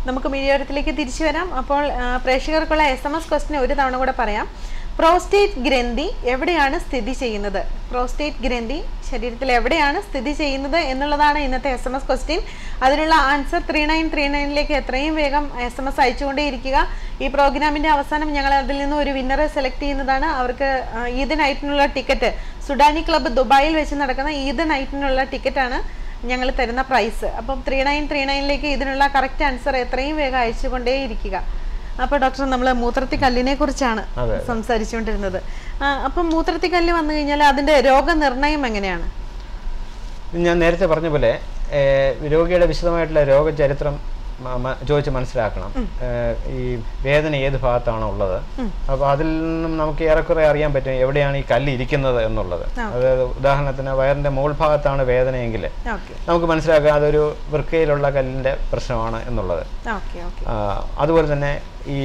നമുക്ക് മീഡിയോരത്തിലേക്ക് തിരിച്ചു വരാം അപ്പോൾ ആ, പ്രേക്ഷകർക്കുള്ള എസ് എം എസ് ക്വസ്റ്റിന് ഒരു തവണ കൂടെ പറയാം പ്രോസ്റ്റേറ്റ് ഗ്രന്ഥി എവിടെയാണ് സ്ഥിതി ചെയ്യുന്നത് പ്രോസ്റ്റേറ്റ് ഗ്രന്ഥി ശരീരത്തിൽ എവിടെയാണ് സ്ഥിതി ചെയ്യുന്നത് എന്നുള്ളതാണ് ഇന്നത്തെ എസ് എം എസ് ക്വസ്റ്റ്യൻ അതിനുള്ള ആൻസർ ത്രീ നയൻ ത്രീ നയനിലേക്ക് എത്രയും വേഗം എസ് എം എസ് അയച്ചുകൊണ്ടേയിരിക്കുക ഈ പ്രോഗ്രാമിന്റെ അവസാനം ഞങ്ങൾ അതിൽ നിന്ന് ഒരു വിന്നറെ സെലക്ട് ചെയ്യുന്നതാണ് അവർക്ക് ആ, ഈദ് നൈറ്റിനുള്ള ടിക്കറ്റ് സുഡാനി ക്ലബ്ബ് ദുബായിൽ വെച്ച് നടക്കുന്ന ഈദ് നൈറ്റിനുള്ള ടിക്കറ്റാണ് ഞങ്ങൾ തരുന്ന പ്രൈസ് അപ്പം ത്രീ നയൻ ത്രീ നയനിലേക്ക് ഇതിനുള്ള കറക്റ്റ് ആൻസർ എത്രയും വേഗം അയച്ചുകൊണ്ടേ ഇരിക്കുക അപ്പോൾ ഡോക്ടർ നമ്മൾ മൂത്രത്തി കല്ലിനെ കുറിച്ചാണ് അതെ. സംസാരിച്ചുകൊണ്ടിരുന്നത് ആ, അപ്പം മൂത്രത്തി കല്ല് വന്നു കഴിഞ്ഞാൽ അതിന്റെ രോഗനിർണയം എങ്ങനെയാണ് ഞാൻ നേരത്തെ പറഞ്ഞ പോലെ ഏഹ്, രോഗിയുടെ വിശദമായിട്ടുള്ള രോഗചരിത്രം മ- മ- ചോദിച്ച് മനസ്സിലാക്കണം ഏഹ്, ഈ വേദന ഏത് ഭാഗത്താണോ ഉള്ളത് അപ്പോൾ അതിൽ നിന്നും നമുക്ക് ഏറെക്കുറെ അറിയാൻ പറ്റും എവിടെയാണ് ഈ കല്ല് ഇരിക്കുന്നത് എന്നുള്ളത് അതായത് ഉദാഹരണത്തിന് വയറിന്റെ മുകൾ ഭാഗത്താണ് വേദനയെങ്കിൽ ഓക്കെ നമുക്ക് മനസ്സിലാക്കാം അതൊരു വൃക്കയിലുള്ള കല്ലിന്റെ പ്രശ്നമാണ് എന്നുള്ളത് ഓക്കെ ഓക്കെ ആ, അതുപോലെ തന്നെ ഈ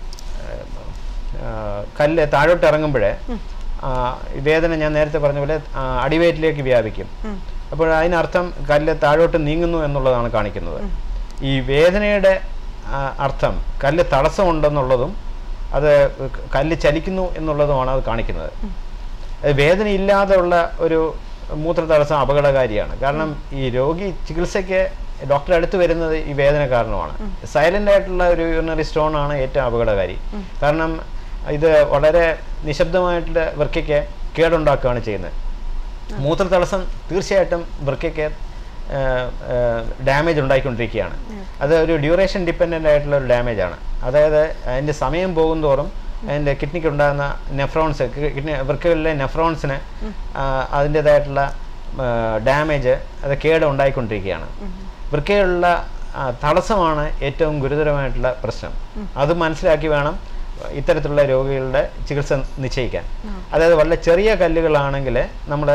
ആ, കല്ല് താഴോട്ട് ഇറങ്ങുമ്പോഴേ ഈ വേദന ഞാൻ നേരത്തെ പറഞ്ഞ പോലെ ആ, അടിവയറ്റിലേക്ക് വ്യാപിക്കും അപ്പോൾ അതിനർത്ഥം കല്ല് താഴോട്ട് നീങ്ങുന്നു എന്നുള്ളതാണ് കാണിക്കുന്നത് ഈ വേദനയുടെ ആ, അർത്ഥം കല്ല് തടസ്സമുണ്ടെന്നുള്ളതും അത് കല്ല് ചലിക്കുന്നു എന്നുള്ളതുമാണ് അത് കാണിക്കുന്നത് അത് വേദനയില്ലാതെയുള്ള ഒരു മൂത്ര തടസ്സം അപകടകാരിയാണ് കാരണം ഈ രോഗി ചികിത്സയ്ക്ക് ഡോക്ടറെ അടുത്ത് വരുന്നത് ഈ വേദന കാരണമാണ് സൈലന്റ് ആയിട്ടുള്ള ഒരു യൂറിനറി സ്റ്റോൺ ആണ് ഏറ്റവും അപകടകാരി കാരണം ഇത് വളരെ നിശബ്ദമായിട്ടുള്ള വൃക്കയ്ക്ക് കേടുണ്ടാക്കുകയാണ് ചെയ്യുന്നത് മൂത്ര തടസ്സം തീർച്ചയായിട്ടും വൃക്കയ്ക്ക് ഡാമേജ് ഉണ്ടായിക്കൊണ്ടിരിക്കുകയാണ് അത് ഒരു ഡ്യൂറേഷൻ ഡിപ്പെൻഡൻ്റ് ആയിട്ടുള്ള ഒരു ഡാമേജ് ആണ് അതായത് അതിൻ്റെ സമയം പോകും തോറും അതിൻ്റെ കിഡ്നിക്ക് ഉണ്ടാകുന്ന നെഫ്രോൺസ് കിഡ്നി വൃക്കകളിലെ നെഫ്രോൺസിന് അതിൻ്റെതായിട്ടുള്ള ഡാമേജ് അത് കേട് ഉണ്ടായിക്കൊണ്ടിരിക്കുകയാണ് വൃക്കയിലുള്ള ആ, തടസ്സമാണ് ഏറ്റവും ഗുരുതരമായിട്ടുള്ള പ്രശ്നം അത് മനസ്സിലാക്കി വേണം ഇത്തരത്തിലുള്ള രോഗികളുടെ ചികിത്സ നിശ്ചയിക്കാൻ അതായത് വളരെ ചെറിയ കല്ലുകളാണെങ്കിൽ നമ്മൾ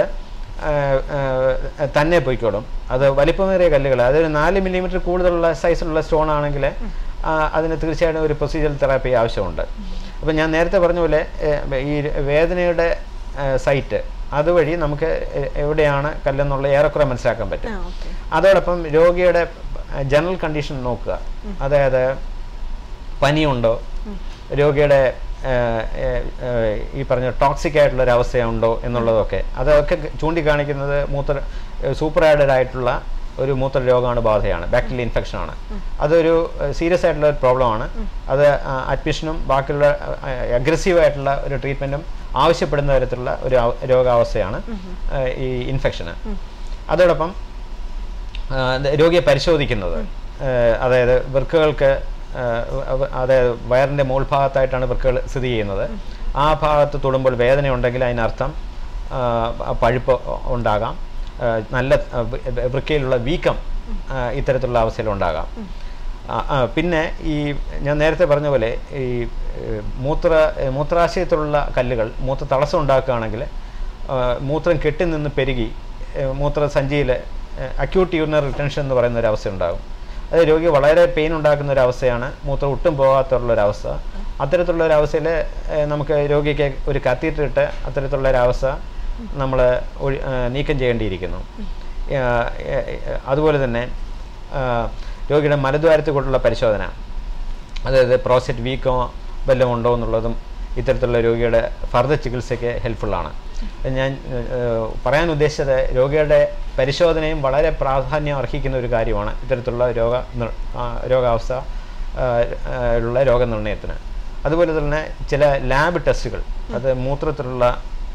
തന്നെ പോയിക്കോളും അത് വലിപ്പമേറിയ കല്ലുകൾ അതൊരു നാല് മില്ലിമീറ്റർ കൂടുതലുള്ള സൈസിലുള്ള സ്റ്റോൺ ആണെങ്കിൽ അതിന് തീർച്ചയായിട്ടും ഒരു പ്രൊസീജിയർ തെറാപ്പി ആവശ്യമുണ്ട് അപ്പം ഞാൻ നേരത്തെ പറഞ്ഞ പോലെ ഏഹ്, ഈ വേദനയുടെ സൈറ്റ് അതുവഴി നമുക്ക് എ- എവിടെയാണ് കല്ലെന്നുള്ള ഏറെക്കുറെ മനസ്സിലാക്കാൻ പറ്റും ആ ഓക്കെ അതോടൊപ്പം രോഗിയുടെ ജനറൽ കണ്ടീഷൻ നോക്കുക അതായത് പനിയുണ്ടോ രോഗിയുടെ ഏഹ്, ഏഹ്, ഏഹ്, ഈ പറഞ്ഞ ടോക്സിക് ആയിട്ടുള്ള ഒരു അവസ്ഥയുണ്ടോ എന്നുള്ളതൊക്കെ അതൊക്കെ ചൂണ്ടിക്കാണിക്കുന്നത് മൂത്ര സൂപ്പർ ആഡഡ് ആയിട്ടുള്ള ഒരു മൂത്ര രോഗാണുബാധയാണ് ബാക്ടീരിയൽ ഇൻഫെക്ഷൻ ആണ് അതൊരു സീരിയസ് ആയിട്ടുള്ള ഒരു പ്രോബ്ലമാണ് അത് അഡ്മിഷനും ബാക്കിയുള്ള അഗ്രസീവ് ആയിട്ടുള്ള ഒരു ട്രീറ്റ്മെൻറ്റും ആവശ്യപ്പെടുന്ന തരത്തിലുള്ള ഒരു അവ- രോഗാവസ്ഥയാണ് ഏഹ്, ഈ ഇൻഫെക്ഷന് അതോടൊപ്പം ആ, ഇത് രോഗിയെ പരിശോധിക്കുന്നത് ഏഹ് അതായത് വൃക്കകൾക്ക് ഏഹ് അവ- അതായത് വയറിൻ്റെ മുകൾ ഭാഗത്തായിട്ടാണ് വൃക്കകൾ സ്ഥിതി ചെയ്യുന്നത് ആ ഭാഗത്ത് തൊടുമ്പോൾ വേദന ഉണ്ടെങ്കിൽ അതിനർത്ഥം ആ, പഴുപ്പ് ഉണ്ടാകാം ആ, നല്ല ആ, വൃ- വൃക്കയിലുള്ള വീക്കം ആ, ഇത്തരത്തിലുള്ള അവസ്ഥയിൽ ഉണ്ടാകാം ആ, ആ, പിന്നെ ഈ ഞാൻ നേരത്തെ പറഞ്ഞ പോലെ ഈ ഏഹ്, മൂത്ര ഏഹ്, മൂത്രാശയത്തിലുള്ള കല്ലുകൾ മൂത്ര തടസ്സം ഉണ്ടാക്കുകയാണെങ്കിൽ ആ, മൂത്രം കെട്ടി നിന്ന് പെരുകി ഏഹ്, മൂത്രസഞ്ചിയിൽ അക്യൂട്ട് യൂറിനറി റിട്ടൻഷൻ എന്ന് പറയുന്ന ഒരു അവസ്ഥ ഉണ്ടാകും അത് രോഗി വളരെ പെയിൻ ഉണ്ടാക്കുന്ന ഒരു അവസ്ഥയാണ് മൂത്രം ഒട്ടും പോകാത്തുള്ള ഒരു അവസ്ഥ അത്തരത്തിലുള്ള ഒരു അവസ്ഥയിൽ നമുക്ക് രോഗിക്ക് ഒരു കത്തീറ്റർ ഇട്ട് അത്തരത്തിലുള്ള ഒരു അവസ്ഥ നമ്മൾ നീക്കം ചെയ്യേണ്ടിയിരിക്കുന്നു ആ, ഏ, ഏ, അതുപോലെ തന്നെ ആ, രോഗിയുടെ മലദ്വാരത്തിൽ കൊണ്ടുള്ള പരിശോധന അതായത് പ്രോസ്റ്റേറ്റ് വീക്കോ വല്ലതും ഉണ്ടോ എന്നുള്ളതും ഇത്തരത്തിലുള്ള രോഗിയുടെ ഫർദർ ചികിത്സയ്ക്ക് ഹെൽപ്ഫുള്ളാണ് ഞാൻ ഏഹ്, പറയാൻ ഉദ്ദേശിച്ചത് രോഗിയുടെ പരിശോധനയും വളരെ പ്രാധാന്യം അർഹിക്കുന്ന ഒരു കാര്യമാണ് ഇത്തരത്തിലുള്ള രോഗ നിർ- ആ, രോഗാവസ്ഥ ആ, ആ, ഉള്ള രോഗനിർണയത്തിന് അതുപോലെ തന്നെ ചില ലാബ് ടെസ്റ്റുകൾ അത് മൂത്രത്തിലുള്ള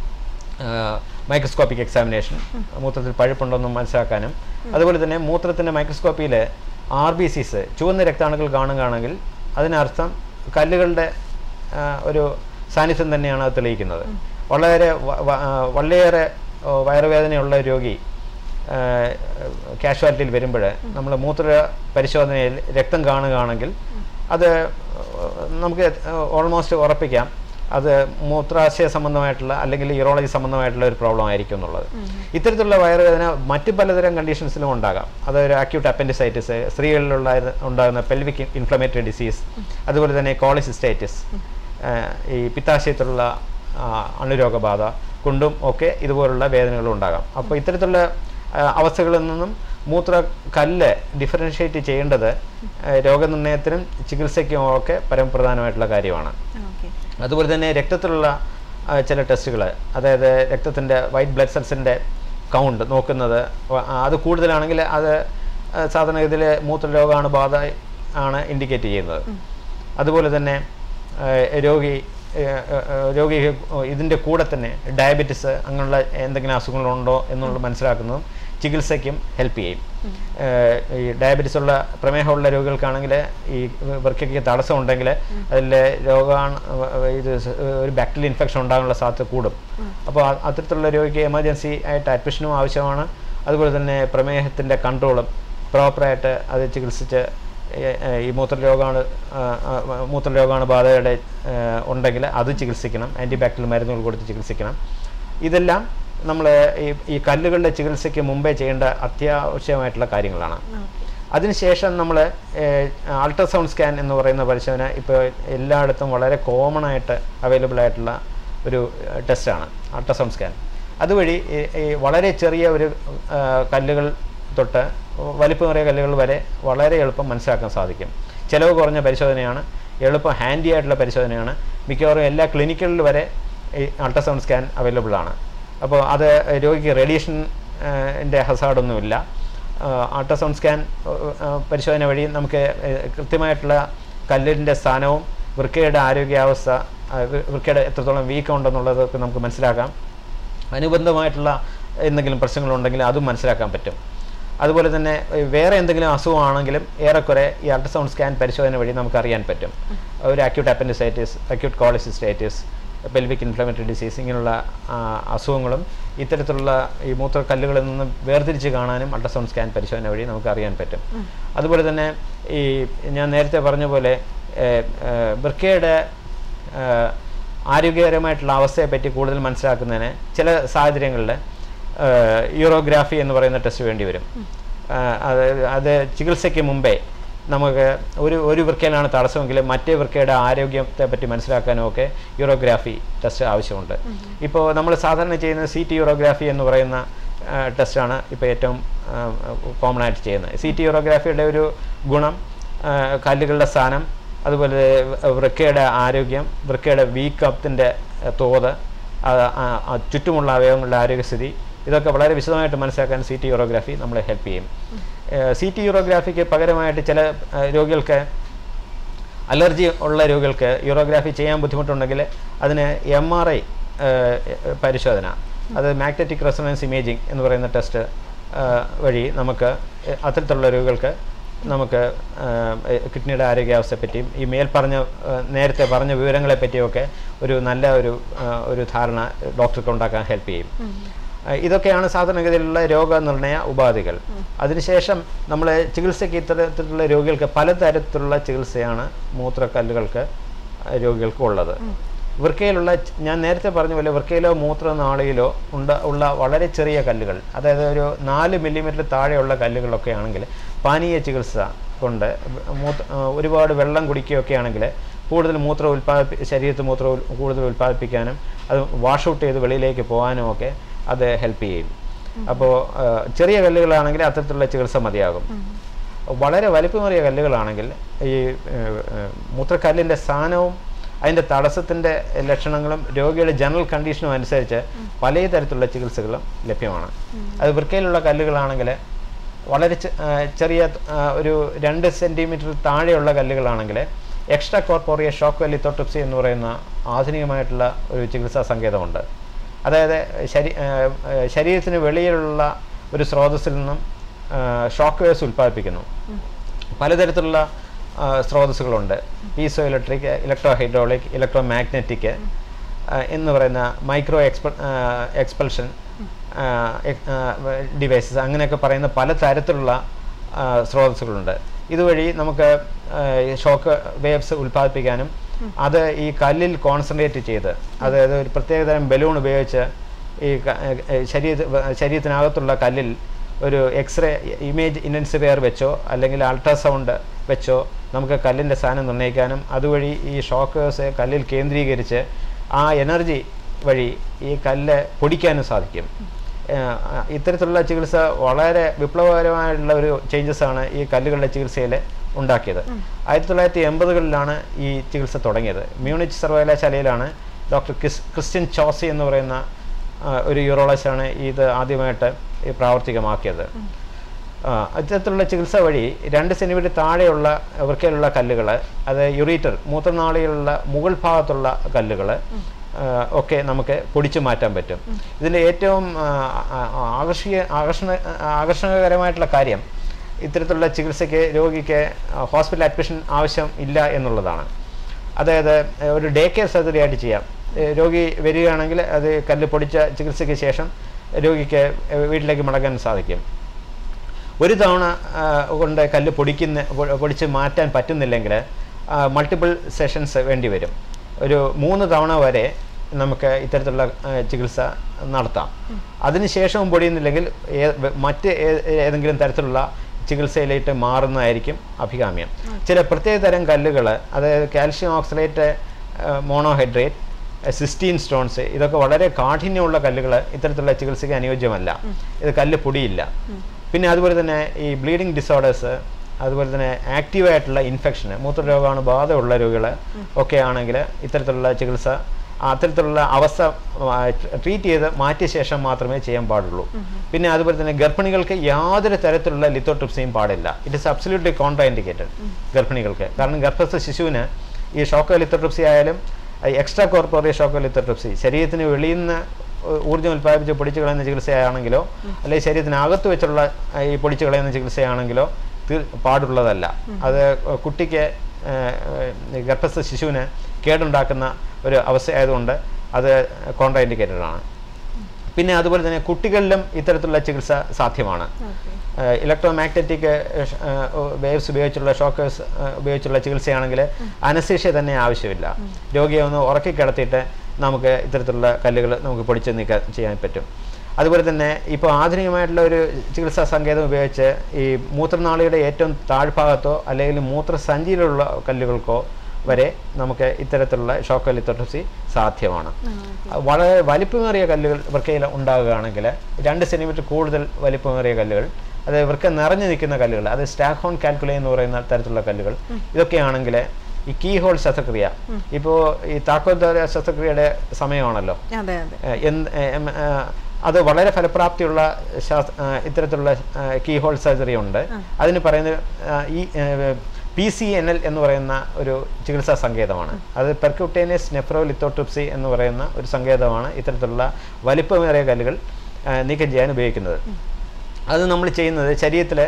മൈക്രോസ്കോപ്പിക് എക്സാമിനേഷൻ മൂത്രത്തിൽ പഴുപ്പുണ്ടോയെന്ന് മനസ്സിലാക്കാനും അതുപോലെ തന്നെ മൂത്രത്തിൻ്റെ മൈക്രോസ്കോപ്പിയിൽ ആർ ബി സിസ് ചുവന്ന രക്താണുക്കൾ കാണുകയാണെങ്കിൽ അതിനർത്ഥം കല്ലുകളുടെ ആ, ഒരു സാന്നിധ്യം തന്നെയാണ് അത് തെളിയിക്കുന്നത് വളരെ വ- വ- ആ, വളരെയേറെ ഓ, വയറുവേദനയുള്ള ഒരു രോഗി കാഷ്വാലിറ്റിയിൽ വരുമ്പോൾ നമ്മൾ മൂത്ര പരിശോധനയിൽ രക്തം കാണുകയാണെങ്കിൽ അത് നമുക്ക് ഓൾമോസ്റ്റ് ഉറപ്പിക്കാം അത് മൂത്രാശയ സംബന്ധമായിട്ടുള്ള അല്ലെങ്കിൽ യൂറോളജി സംബന്ധമായിട്ടുള്ള ഒരു പ്രോബ്ലം ആയിരിക്കും എന്നുള്ളത് ഇത്തരത്തിലുള്ള വയറുവേദന മറ്റു പലതരം കണ്ടീഷൻസിലും ഉണ്ടാകാം അതൊരു അക്യൂട്ട് അപ്പൻഡിസൈറ്റിസ് സ്ത്രീകളിലുള്ള ഉണ്ടാകുന്ന പെൽവിക് ഇൻഫ്ലമേറ്ററി ഡിസീസ് അതുപോലെ തന്നെ കോളിസിസ്റ്റൈറ്റിസ് ഈ പിത്താശയത്തിലുള്ള ആ, അണുരോഗബാധ കൊണ്ടും ഒക്കെ ഇതുപോലുള്ള വേദനകൾ ഉണ്ടാകാം അപ്പോൾ ഇത്തരത്തിലുള്ള ആ, അവസ്ഥകളിൽ നിന്നും മൂത്ര കല്ല് ഡിഫറൻഷ്യേറ്റ് ചെയ്യേണ്ടത് ഏഹ്, രോഗനിർണയത്തിനും ചികിത്സയ്ക്കും ഒക്കെ പരമപ്രധാനമായിട്ടുള്ള കാര്യമാണ് ഓക്കെ അതുപോലെ തന്നെ രക്തത്തിലുള്ള ആ, ചില ടെസ്റ്റുകൾ അതായത് രക്തത്തിൻ്റെ വൈറ്റ് ബ്ലഡ് സെൽസിൻ്റെ കൗണ്ട് നോക്കുന്നത് വ- ആ, അത് കൂടുതലാണെങ്കിൽ അത് ആ, സാധാരണഗതിയിൽ മൂത്രരോഗമാണ് ബാധ ആണ് ഇൻഡിക്കേറ്റ് ചെയ്യുന്നത് അതുപോലെ തന്നെ ആ, രോഗി ആ, ആ, രോഗി ഇതിൻ്റെ കൂടെ തന്നെ ഡയബറ്റിസ് അങ്ങനെയുള്ള എന്തെങ്കിലും അസുഖങ്ങളുണ്ടോ എന്നുള്ളത് മനസ്സിലാക്കുന്നതും ചികിത്സയ്ക്കും ഹെൽപ്പ് ചെയ്യും ഏഹ് ഈ ഡയബറ്റിസ് ഉള്ള പ്രമേഹമുള്ള രോഗികൾക്കാണെങ്കിൽ ഈ വൃക്കയ്ക്ക് തടസ്സം ഉണ്ടെങ്കിൽ അതിൽ രോഗാണ് ഇത് സ് ഒരു ബാക്ടീരിയൽ ഇൻഫെക്ഷൻ ഉണ്ടാകാനുള്ള സാധ്യത കൂടും അപ്പോൾ അ- അത്തരത്തിലുള്ള രോഗിക്ക് എമർജൻസി ആയിട്ട് അഡ്മിഷനും ആവശ്യമാണ് അതുപോലെ തന്നെ പ്രമേഹത്തിൻ്റെ കൺട്രോളും പ്രോപ്പറായിട്ട് അത് ചികിത്സിച്ച് ഏ- ഏ, ഈ മൂത്രരോഗമാണ് ആ, ആ, മൂത്രരോഗമാണ് ബാധയുടെ ഉണ്ടെങ്കിൽ അത് ചികിത്സിക്കണം ആൻറ്റിബാക്ടീരിയൽ മരുന്നുകൾ കൊടുത്ത് ചികിത്സിക്കണം ഇതെല്ലാം നമ്മൾ ഈ ഈ കല്ലുകളുടെ ചികിത്സയ്ക്ക് മുമ്പേ ചെയ്യേണ്ട അത്യാവശ്യമായിട്ടുള്ള കാര്യങ്ങളാണ് അതിനുശേഷം നമ്മൾ അൾട്രാസൗണ്ട് സ്കാൻ എന്ന് പറയുന്ന പരിശോധന ഇപ്പോൾ എല്ലായിടത്തും വളരെ കോമൺ ആയിട്ട് അവൈലബിൾ ആയിട്ടുള്ള ഒരു ടെസ്റ്റാണ് അൾട്രാസൗണ്ട് സ്കാൻ അതുവഴി ഈ ഈ വളരെ ചെറിയ ഒരു ആ, കല്ലുകൾ തൊട്ട് വലിപ്പമേറിയ കല്ലുകൾ വരെ വളരെ എളുപ്പം മനസ്സിലാക്കാൻ സാധിക്കും ചിലവ് കുറഞ്ഞ പരിശോധനയാണ് എളുപ്പം ഹാൻഡി ആയിട്ടുള്ള പരിശോധനയാണ് മിക്കവാറും എല്ലാ ക്ലിനിക്കുകളിൽ വരെ ഈ അൾട്രാസൗണ്ട് സ്കാൻ അവൈലബിൾ ആണ് അപ്പോൾ അത് രോഗിക്ക് റേഡിയേഷൻ ൻ്റെ ഹസാർഡൊന്നുമില്ല അൾട്രാസൗണ്ട് സ്കാൻ പരിശോധന വഴി നമുക്ക് ഏഹ്, കൃത്യമായിട്ടുള്ള കല്ലിൻ്റെ സ്ഥാനവും വൃക്കയുടെ ആരോഗ്യാവസ്ഥ ആ, വൃ- വൃക്കയുടെ എത്രത്തോളം വീക്കം ഉണ്ടെന്നുള്ളതൊക്കെ നമുക്ക് മനസ്സിലാക്കാം അനുബന്ധമായിട്ടുള്ള എന്തെങ്കിലും പ്രശ്നങ്ങളുണ്ടെങ്കിൽ അതും മനസ്സിലാക്കാൻ പറ്റും അതുപോലെ തന്നെ ഏഹ്, വേറെ എന്തെങ്കിലും അസുഖമാണെങ്കിലും ഏറെക്കുറെ ഈ അൾട്രാസൗണ്ട് സ്കാൻ പരിശോധന വഴി നമുക്ക് അറിയാൻ പറ്റും ഒരു acute appendicitis acute cholecystitis pelvic inflammatory disease ഇങ്ങനെയുള്ള ആ, അസുഖങ്ങളും ഇത്തരത്തിലുള്ള ഈ മൂത്രക്കല്ലുകളിൽ നിന്ന് വേർതിരിച്ച് കാണാനും അൾട്രാസൗണ്ട് സ്കാൻ പരിശോധന വഴി നമുക്ക് അറിയാൻ പറ്റും അതുപോലെ തന്നെ ഈ ഞാൻ നേരത്തെ പറഞ്ഞ പോലെ ഏഹ്, ഏഹ്, വൃക്കയുടെ ഏഹ്, ആരോഗ്യകരമായിട്ടുള്ള അവസ്ഥയെപ്പറ്റി കൂടുതൽ മനസ്സിലാക്കുന്നതിന് ചില സാഹചര്യങ്ങളിൽ യൂറോഗ്രാഫി എന്ന് പറയുന്ന ടെസ്റ്റ് വേണ്ടി വരും ഏഹ്, അത് അത് ചികിത്സയ്ക്ക് മുമ്പേ നമുക്ക് ഒരു ഒരു വൃക്കയിലാണ് തടസ്സമെങ്കിൽ മറ്റേ വൃക്കയുടെ ആരോഗ്യത്തെ പറ്റി മനസ്സിലാക്കാനും ഒക്കെ യൂറോഗ്രാഫി ടെസ്റ്റ് ആവശ്യമുണ്ട് ഇപ്പോൾ നമ്മൾ സാധാരണ ചെയ്യുന്ന സി ടി യൂറോഗ്രാഫി എന്ന് പറയുന്ന ടെസ്റ്റാണ് ഇപ്പോൾ ഏറ്റവും കോമൺ ആയിട്ട് ചെയ്യുന്നത് സി ടി യൂറോഗ്രാഫിയുടെ ഒരു ഗുണം ആ, കല്ലുകളുടെ സ്ഥാനം അതുപോലെ വൃക്കയുടെ ആരോഗ്യം വൃക്കയുടെ വീക്കത്തിൻ്റെ തോത് അത് ആ- ആ ചുറ്റുമുള്ള അവയവങ്ങളുടെ ആരോഗ്യസ്ഥിതി ഇതൊക്കെ വളരെ വിശദമായിട്ട് മനസ്സിലാക്കാൻ സി ടി യൂറോഗ്രാഫി നമ്മളെ ഹെൽപ്പ് ചെയ്യും സി ടി യൂറോഗ്രാഫിക്ക് പകരമായിട്ട് ചില ആ, രോഗികൾക്ക് അലർജി ഉള്ള രോഗികൾക്ക് യൂറോഗ്രാഫി ചെയ്യാൻ ബുദ്ധിമുട്ടുണ്ടെങ്കിൽ അതിന് എം ആർ ഐ പരിശോധന അത് മാഗ്നറ്റിക് റെസൊണൻസ് ഇമേജിംഗ് എന്ന് പറയുന്ന ടെസ്റ്റ് വഴി നമുക്ക് എ- അത്തരത്തിലുള്ള രോഗികൾക്ക് നമുക്ക് കിഡ്നിയുടെ ആരോഗ്യാവസ്ഥയെ പറ്റിയും ഈ മേൽ പറഞ്ഞ ആ, നേരത്തെ പറഞ്ഞ വിവരങ്ങളെ പറ്റിയൊക്കെ ഒരു നല്ല ഒരു ആ, ഒരു ധാരണ ഡോക്ടർക്ക് ഉണ്ടാക്കാൻ ഹെൽപ്പ് ചെയ്യും ആ, ഇതൊക്കെയാണ് സാധാരണഗതിയിലുള്ള രോഗനിർണയ ഉപാധികൾ അതിനുശേഷം നമ്മൾ ചികിത്സയ്ക്ക് ഇത്തരത്തിലുള്ള രോഗികൾക്ക് പലതരത്തിലുള്ള ചികിത്സയാണ് മൂത്രക്കല്ലുകൾക്ക് ആ, രോഗികൾക്ക് ഉള്ളത് വൃക്കയിലുള്ള ച- ഞാൻ നേരത്തെ പറഞ്ഞ പോലെ വൃക്കയിലോ മൂത്രനാളിയിലോ ഉണ്ട ഉള്ള വളരെ ചെറിയ കല്ലുകൾ അതായത് ഒരു നാല് മില്ലിമീറ്റർ താഴെയുള്ള കല്ലുകളൊക്കെ ആണെങ്കിൽ പാനീയ ചികിത്സ കൊണ്ട് മൂത്ര ആ, ഒരുപാട് വെള്ളം കുടിക്കുകയൊക്കെ ആണെങ്കിൽ കൂടുതൽ മൂത്രം ഉൽപ്പാദി ശരീരത്തിൽ മൂത്രം ഉൽ- കൂടുതൽ ഉൽപ്പാദിപ്പിക്കാനും അത് വാഷ് ഔട്ട് ചെയ്ത് വെളിയിലേക്ക് പോകാനും ഒക്കെ അത് ഹെൽപ്പ് ചെയ്യും അപ്പോൾ ചെറിയ കല്ലുകളാണെങ്കിൽ അത്തരത്തിലുള്ള ചികിത്സ മതിയാകും വളരെ വലിപ്പമേറിയ കല്ലുകളാണെങ്കിൽ ഈ ഏഹ്, ഏഹ്, മൂത്രക്കല്ലിൻ്റെ സ്ഥാനവും അതിൻ്റെ തടസ്സത്തിൻ്റെ ലക്ഷണങ്ങളും രോഗിയുടെ ജനറൽ കണ്ടീഷനും അനുസരിച്ച് പല തരത്തിലുള്ള ചികിത്സകളും ലഭ്യമാണ് അത് വൃക്കയിലുള്ള കല്ലുകളാണെങ്കിൽ വളരെ ചെ- ആ, ചെറിയ ആ, ഒരു രണ്ട് സെൻറ്റിമീറ്റർ താഴെയുള്ള കല്ലുകളാണെങ്കിൽ എക്സ്ട്രാ കോർപ്പോറിയ ഷോക്ക് വെല്ലിത്തോട്ടപ്സി എന്ന് പറയുന്ന ആധുനികമായിട്ടുള്ള ഒരു ചികിത്സാ സങ്കേതമുണ്ട് അതായത് ശരീ ആ, ആ, ശരീരത്തിന് വെളിയിലുള്ള ഒരു സ്രോതസ്സിൽ നിന്നും ഷോക്ക് വേവ്സ് ഉൽപ്പാദിപ്പിക്കുന്നു പലതരത്തിലുള്ള ആ, സ്രോതസ്സുകളുണ്ട് piezoelectric electrohydraulic electromagnetic എന്ന് പറയുന്ന മൈക്രോ എക്സ്പ എക്സ്പൾഷൻ ഡിവൈസസ് അങ്ങനെയൊക്കെ പറയുന്ന പല തരത്തിലുള്ള ആ, സ്രോതസ്സുകളുണ്ട് ഇതുവഴി നമുക്ക് ഷോക്ക് വേവ്സ് ഉൽപ്പാദിപ്പിക്കാനും അത് ഈ കല്ലിൽ കോൺസെൻട്രേറ്റ് ചെയ്ത് അതായത് ഒരു പ്രത്യേകതരം ബലൂൺ ഉപയോഗിച്ച് ഈ ക- ഏ, ശരീര ശരീരത്തിനകത്തുള്ള കല്ലിൽ ഒരു എക്സ്റേ ഇമേജ് ഇൻറ്റൻസിഫയർ വെച്ചോ അല്ലെങ്കിൽ അൾട്രാസൗണ്ട് വെച്ചോ നമുക്ക് കല്ലിൻ്റെ സ്ഥാനം നിർണ്ണയിക്കാനും അതുവഴി ഈ ഷോക്കേഴ്സ് കല്ലിൽ കേന്ദ്രീകരിച്ച് ആ എനർജി വഴി ഈ കല്ല് പൊടിക്കാനും സാധിക്കും ഏഹ്, ഇത്തരത്തിലുള്ള ചികിത്സ വളരെ വിപ്ലവകരമായിട്ടുള്ള ഒരു ചേഞ്ചസ് ആണ് ഈ കല്ലുകളുടെ ചികിത്സയിൽ ഉണ്ടാക്കിയത് ആയിരത്തി തൊള്ളായിരത്തി എൺപതുകളിലാണ് ഈ ചികിത്സ തുടങ്ങിയത് മ്യൂണിച്ച് സർവകലാശാലയിലാണ് ഡോക്ടർ ക്രിസ് ക്രിസ്ത്യൻ ചോസി എന്ന് പറയുന്ന ആ, ഒരു യൂറോളജിസ്റ്റാണ് ഇത് ആദ്യമായിട്ട് ഈ പ്രാവർത്തികമാക്കിയത് ആ, ഇത്തരത്തിലുള്ള ചികിത്സ വഴി രണ്ട് സെൻറ്റിമീറ്റർ താഴെയുള്ള വൃക്കയിലുള്ള കല്ലുകൾ അത് യുറീറ്റർ മൂത്രനാളികളുള്ള മുകൾ ഭാഗത്തുള്ള കല്ലുകൾ ഒക്കെ നമുക്ക് പൊടിച്ചു മാറ്റാൻ പറ്റും ഇതിൻ്റെ ഏറ്റവും ആ, ആ, ആകർഷീയ ആകർഷണ ആകർഷണകരമായിട്ടുള്ള കാര്യം ഇത്തരത്തിലുള്ള ചികിത്സയ്ക്ക് രോഗിക്ക് ഹോസ്പിറ്റൽ അഡ്മിഷൻ ആവശ്യം ഇല്ല എന്നുള്ളതാണ് അതായത് ഏഹ്, ഒരു ഡേ കെയർ സർജറി ആയിട്ട് ചെയ്യാം ഏഹ്, രോഗി വരികയാണെങ്കിൽ അത് കല്ല് പൊടിച്ച ചികിത്സയ്ക്ക് ശേഷം രോഗിക്ക് ഏഹ്, വീട്ടിലേക്ക് മടങ്ങാൻ സാധിക്കും ഒരു തവണ ആ, കൊണ്ട് കല്ല് പൊടിക്കുന്ന പൊ- പൊടിച്ച് മാറ്റാൻ പറ്റുന്നില്ലെങ്കിൽ മൾട്ടിപ്പിൾ സെഷൻസ് വേണ്ടി വരും ഒരു മൂന്ന് തവണ വരെ നമുക്ക് ഇത്തരത്തിലുള്ള ആ, ചികിത്സ നടത്താം അതിനുശേഷവും പൊടിയുന്നില്ലെങ്കിൽ ഏ- വെ- മറ്റ് ഏ- ഏതെങ്കിലും തരത്തിലുള്ള ചികിത്സയിലേക്ക് മാറുന്നതായിരിക്കും അഭികാമ്യം ചില പ്രത്യേക തരം കല്ലുകൾ അതായത് calcium oxalate monohydrate cystine stones ഇതൊക്കെ വളരെ കാഠിന്യമുള്ള കല്ലുകൾ ഇത്തരത്തിലുള്ള ചികിത്സയ്ക്ക് അനുയോജ്യമല്ല ഇത് കല്ല് പൊടിയില്ല പിന്നെ അതുപോലെ തന്നെ ഈ ബ്ലീഡിങ് ഡിസോർഡേഴ്സ് അതുപോലെ തന്നെ ആക്റ്റീവായിട്ടുള്ള ഇൻഫെക്ഷൻ മൂത്രരോഗമാണ് ബാധയുള്ള രോഗികൾ ഒക്കെ ആണെങ്കിൽ ഇത്തരത്തിലുള്ള ചികിത്സ അത്തരത്തിലുള്ള അവസ്ഥ ട്രീറ്റ് ചെയ്ത് മാറ്റിയ ശേഷം മാത്രമേ ചെയ്യാൻ പാടുള്ളൂ പിന്നെ അതുപോലെ തന്നെ ഗർഭിണികൾക്ക് യാതൊരു തരത്തിലുള്ള ലിത്തോട്രിപ്സിയും പാടില്ല it is absolutely contraindicated ഗർഭിണികൾക്ക് കാരണം ഗർഭസ്ഥ ശിശുവിന് ഈ ഷോക്ക് ലിത്തോട്രിപ്സി ആയാലും എക്സ്ട്രാ കോർപ്പോറിയ ഷോക്ക് ലിത്തോട്രിപ്സി ശരീരത്തിന് വെളിയിൽ നിന്ന് ഉ- ഊർജ്ജം ഉൽപ്പാദിപ്പിച്ച് പൊടിച്ചു കളയുന്ന ചികിത്സയാണെങ്കിലോ അല്ലെങ്കിൽ ശരീരത്തിനകത്ത് വെച്ചുള്ള ആ, ഈ പൊടിച്ചു കളയുന്ന ചികിത്സയാണെങ്കിലോ തീർ പാടുള്ളതല്ല അത് കുട്ടിക്ക് ആ, ആ, ഗർഭസ്ഥ ശിശുവിന് കേടുണ്ടാക്കുന്ന ഒരു അവസ്ഥ ആയതുകൊണ്ട് അത് കോൺട്രാ ഇൻഡിക്കേറ്റഡ് ആണ് പിന്നെ അതുപോലെ തന്നെ കുട്ടികളിലും ഇത്തരത്തിലുള്ള ചികിത്സ സാധ്യമാണ് ഇലക്ട്രോ മാഗ്നറ്റിക് വേവ്സ് ഉപയോഗിച്ചുള്ള ഷോക്കേഴ്സ് ഉപയോഗിച്ചുള്ള ചികിത്സയാണെങ്കിൽ അനസ്തീഷ്യ തന്നെ ആവശ്യമില്ല രോഗിയെ ഒന്ന് ഉറക്കി കിടത്തിയിട്ട് നമുക്ക് ഇത്തരത്തിലുള്ള കല്ലുകൾ നമുക്ക് പൊടിച്ച് നീക്കാൻ ചെയ്യാൻ പറ്റും അതുപോലെ തന്നെ ഇപ്പോൾ ആധുനികമായിട്ടുള്ള ഒരു ചികിത്സാ സങ്കേതം ഉപയോഗിച്ച് ഈ മൂത്രനാളിയുടെ ഏറ്റവും താഴ്ഭാഗത്തോ അല്ലെങ്കിൽ മൂത്രസഞ്ചിയിലുള്ള കല്ലുകൾക്കോ വരെ നമുക്ക് ഇത്തരത്തിലുള്ള ഷോക്ക് ലിത്തോട്രസി സാധ്യമാണ് വളരെ വലിപ്പമേറിയ കല്ലുകൾ വൃക്കയിൽ ഉണ്ടാകുകയാണെങ്കിൽ രണ്ട് സെൻറ്റിമീറ്റർ കൂടുതൽ വലിപ്പമേറിയ കല്ലുകൾ അത് വൃക്ക നിറഞ്ഞു നിൽക്കുന്ന കല്ലുകൾ അത് സ്റ്റാഹോൺ കാൽക്കുലേ എന്ന് പറയുന്ന തരത്തിലുള്ള കല്ലുകൾ ഇതൊക്കെയാണെങ്കിൽ ഈ കീ ഹോൾ ശസ്ത്രക്രിയ ഇപ്പോൾ ഈ താക്കോൽദ്വാര ശസ്ത്രക്രിയയുടെ സമയമാണല്ലോ അതെ അതെ ഏഹ് എന്ത് ഏഹ് എം- ഏഹ് അത് വളരെ ഫലപ്രാപ്തിയുള്ള ശാസ്- ഏഹ് ഇത്തരത്തിലുള്ള കീ ഹോൾ സർജറി ഉണ്ട് അതിന് പറയുന്നത് ഏഹ് ഈ പി സി എൻ എൽ എന്ന് പറയുന്ന ഒരു ചികിത്സാ സങ്കേതമാണ് അത് പെർക്യൂട്ടേനിയസ് നെഫ്രോ ലിത്തോട്രിപ്സി എന്ന് പറയുന്ന ഒരു സങ്കേതമാണ് ഇത്തരത്തിലുള്ള വലിപ്പമേറിയ കല്ലുകൾ ഏഹ് നീക്കം ചെയ്യാൻ ഉപയോഗിക്കുന്നത് അത് നമ്മൾ ചെയ്യുന്നത് ശരീരത്തിൽ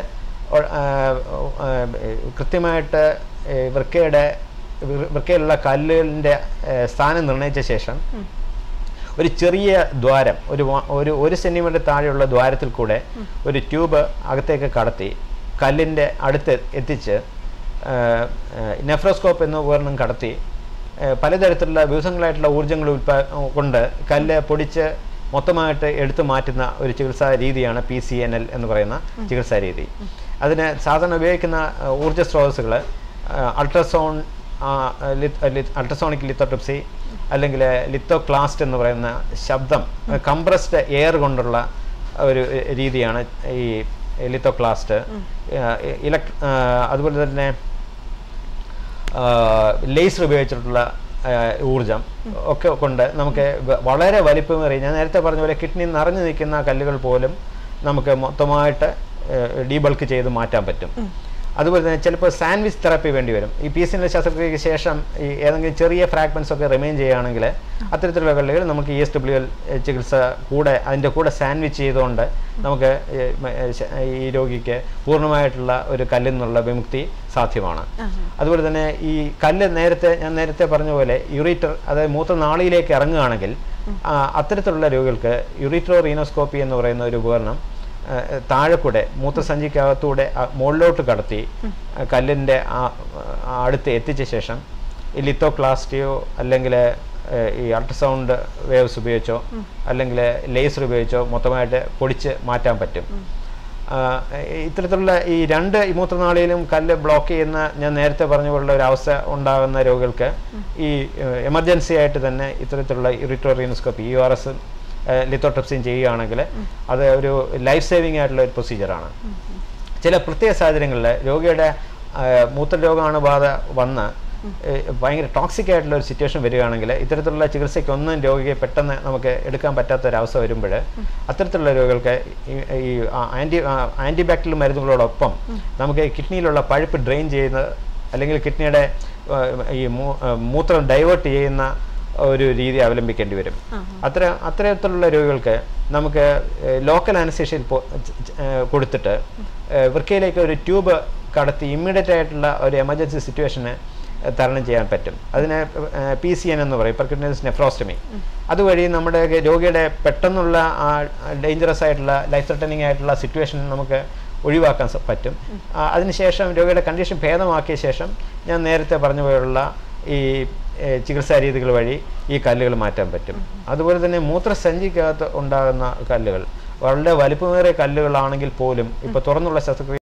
കൃത്യമായിട്ട് ഏഹ് വൃക്കയുടെ വൃ- വൃക്കയിലുള്ള കല്ലിൻ്റെ സ്ഥാനം നിർണ്ണയിച്ച ശേഷം ഒരു ചെറിയ ദ്വാരം ഒരു വ- ഒരു ഒരു സെൻറ്റിമീറ്റർ താഴെയുള്ള ദ്വാരത്തിൽ കൂടെ ഒരു ട്യൂബ് അകത്തേക്ക് കടത്തി കല്ലിൻ്റെ അടുത്ത് എത്തിച്ച് നെഫ്രോസ്കോപ്പ് എന്ന ഉപകരണം കടത്തി ഏഹ് പലതരത്തിലുള്ള വിവിധങ്ങളായിട്ടുള്ള ഊർജ്ജങ്ങൾ ഉൽപാ കൊണ്ട് കല്ല് പൊടിച്ച് മൊത്തമായിട്ട് എടുത്തു മാറ്റുന്ന ഒരു ചികിത്സാ രീതിയാണ് പി സി എൻ എൽ എന്ന് പറയുന്ന ചികിത്സാ രീതി അതിന് സാധാരണ ഉപയോഗിക്കുന്ന ഏഹ് ഊർജ്ജ സ്രോതസ്സുകൾ അൾട്രാസോൺ അൾട്രാസോണിക് ലിത്തോട്രിപ്സി അല്ലെങ്കിൽ ലിത്തോക്ലാസ്റ്റ് എന്ന് പറയുന്ന ശബ്ദം കംപ്രസ്ഡ് എയർ കൊണ്ടുള്ള ഒരു ഏഹ്, രീതിയാണ് ഈ ലിത്തോക്ലാസ്റ്റ് ഇലക്ട്ര അതുപോലെ തന്നെ ലേസർ ഉപയോഗിച്ചിട്ടുള്ള ആ, ഊർജം ഒക്കെ കൊണ്ട് നമുക്ക് വ- വളരെ വലിപ്പമേറിയ ഞാൻ നേരത്തെ പറഞ്ഞ പോലെ കിഡ്നി നിറഞ്ഞു നിൽക്കുന്ന കല്ലുകൾ പോലും നമുക്ക് മൊത്തമായിട്ട് ഡീബൾക്ക് ചെയ്ത് മാറ്റാൻ പറ്റും അതുപോലെ തന്നെ ചിലപ്പോൾ സാൻഡ്വിച്ച് തെറാപ്പി വേണ്ടി വരും ഈ പി സിൻ്റെ ശസ്ത്രക്രിയയ്ക്ക് ശേഷം ഈ ഏതെങ്കിലും ചെറിയ ഫ്രാഗ്മെൻറ്റ്സ് ഒക്കെ റിമെയിൻ ചെയ്യുകയാണെങ്കിൽ അത്തരത്തിലുള്ള കല്ലുകൾ നമുക്ക് ഇ എസ് ഡബ്ല്യു എൽ ചികിത്സ കൂടെ അതിൻ്റെ കൂടെ സാൻഡ്വിച്ച് ചെയ്തുകൊണ്ട് നമുക്ക് ഈ മ- ഏ ശ- ഈ രോഗിക്ക് പൂർണ്ണമായിട്ടുള്ള ഒരു കല്ലിൽ നിന്നുള്ള വിമുക്തി സാധ്യമാണ് അതുപോലെ തന്നെ ഈ കല്ല് നേരത്തെ ഞാൻ നേരത്തെ പറഞ്ഞ പോലെ യുറീറ്റർ അതായത് മൂത്രനാളിയിലേക്ക് ഇറങ്ങുകയാണെങ്കിൽ ആ, അത്തരത്തിലുള്ള രോഗികൾക്ക് യുറീട്രോ റീനോസ്കോപ്പി എന്ന് പറയുന്ന ഒരു ഉപകരണം ആ, താഴെ കൂടെ മൂത്രസഞ്ചിക്കകത്തൂടെ ആ, മുകളിലോട്ട് കടത്തി ആ, കല്ലിൻ്റെ ആ ആ അടുത്ത് എത്തിച്ച ശേഷം ഈ ലിത്തോക്ലാസ്റ്റിയോ അല്ലെങ്കിൽ ഈ അൾട്രാസൗണ്ട് വേവ്സ് ഉപയോഗിച്ചോ അല്ലെങ്കിൽ ലേസർ ഉപയോഗിച്ചോ മൊത്തമായിട്ട് പൊടിച്ച് മാറ്റാൻ പറ്റും ആ, ഇത്തരത്തിലുള്ള ഈ രണ്ട് ഈ മൂത്രനാളിയിലും കല്ല് ബ്ലോക്ക് ചെയ്യുന്ന ഞാൻ നേരത്തെ പറഞ്ഞ പോലുള്ള ഒരു അവസ്ഥ ഉണ്ടാകുന്ന രോഗികൾക്ക് ഈ എമർജൻസി ആയിട്ട് തന്നെ ഇത്തരത്തിലുള്ള ഇറിറ്റോറിയനോസ്കോപ്പി യു ആർ എസ് ലിത്തോട്രിപ്സിൻ ചെയ്യുകയാണെങ്കിൽ അത് ഒരു ലൈഫ് സേവിങ് ആയിട്ടുള്ള ഒരു പ്രൊസീജിയറാണ് ചില പ്രത്യേക സാഹചര്യങ്ങളിൽ രോഗിയുടെ ആ, മൂത്രരോഗാണുബാധ വന്ന് ഏ, ഭയങ്കര ടോക്സിക് ആയിട്ടുള്ള ഒരു സിറ്റുവേഷൻ വരികയാണെങ്കിൽ ഇത്തരത്തിലുള്ള ചികിത്സയ്ക്കൊന്നും രോഗിയെ പെട്ടെന്ന് നമുക്ക് എടുക്കാൻ പറ്റാത്ത ഒരവസ്ഥ വരുമ്പോൾ അത്തരത്തിലുള്ള രോഗികൾക്ക് ഈ- ഈ ആൻറ്റി ആൻറ്റിബാക്ടീരിയൽ മരുന്നുകളോടൊപ്പം നമുക്ക് കിഡ്നിയിലുള്ള പഴുപ്പ് ഡ്രെയിൻ ചെയ്യുന്ന അല്ലെങ്കിൽ കിഡ്നിയുടെ ആ, ഈ മൂ- ആ, മൂത്രം ഡൈവേർട്ട് ചെയ്യുന്ന ഒരു രീതി അവലംബിക്കേണ്ടി വരും അത്ര അത്തരത്തിലുള്ള രോഗികൾക്ക് നമുക്ക് ലോക്കൽ അനസ്തേഷ്യയിൽ കൊടുത്തിട്ട് ഏഹ് വൃക്കയിലേക്ക് ഒരു ട്യൂബ് കടത്തി ഇമ്മീഡിയറ്റ് ആയിട്ടുള്ള ഒരു എമർജൻസി സിറ്റുവേഷന് തരണം ചെയ്യാൻ പറ്റും അതിന് പി സി എൻ എന്ന് പറയും പെർക്യൂട്ടനസ് നെഫ്രോസ്റ്റമി അതുവഴി നമ്മുടെ രോഗിയുടെ പെട്ടെന്നുള്ള ആ ഡേഞ്ചറസ് ആയിട്ടുള്ള ലൈഫ് ത്രെട്ടനിങ് ആയിട്ടുള്ള സിറ്റുവേഷൻ നമുക്ക് ഒഴിവാക്കാൻ സ- പറ്റും ആ, അതിനുശേഷം രോഗിയുടെ കണ്ടീഷൻ ഭേദമാക്കിയ ശേഷം ഞാൻ നേരത്തെ പറഞ്ഞ പോലുള്ള ഈ ഏഹ്, ചികിത്സാ രീതികൾ വഴി ഈ കല്ലുകൾ മാറ്റാൻ പറ്റും അതുപോലെ തന്നെ മൂത്രസഞ്ചിക്കകത്ത് ഉണ്ടാകുന്ന കല്ലുകൾ വളരെ വലിപ്പമേറിയ കല്ലുകളാണെങ്കിൽ പോലും ഇപ്പോൾ തുറന്നുള്ള ശസ്ത്രക്രിയ